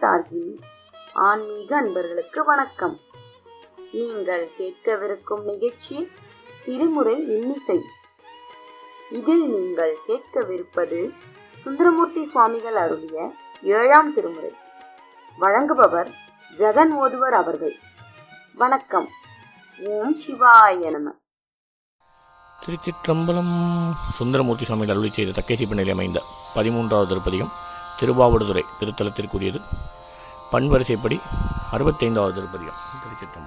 சார்பில் ஆன்மீக அன்பர்களுக்கு வணக்கம் நீங்கள் கேட்கவிருக்கும் நிகழ்ச்சி திருமுறை இன்னிசை இதில் நீங்கள் கேட்கவிருப்பது சுந்தரமூர்த்தி சுவாமிகள் அருளிய ஏழாம் திருமுறை வழங்குபவர் ஜெகன் ஓதுவர் அவர்கள் வணக்கம் ஓம் சிவாய நம திருச்சிற்றம்பலம் சுந்தரமூர்த்தி சுவாமிகள் அருளி செய்த தக்கேசி பின்னணி அமைந்த பதிமூன்றாவது திருப்பதிகம் திருவாவடுதுறை திருத்தலத்திற்குரியது பண்வரிசைப்படி அறுபத்தைந்தாவது திருப்பதிகம் திருச்சிற்றம்பலம்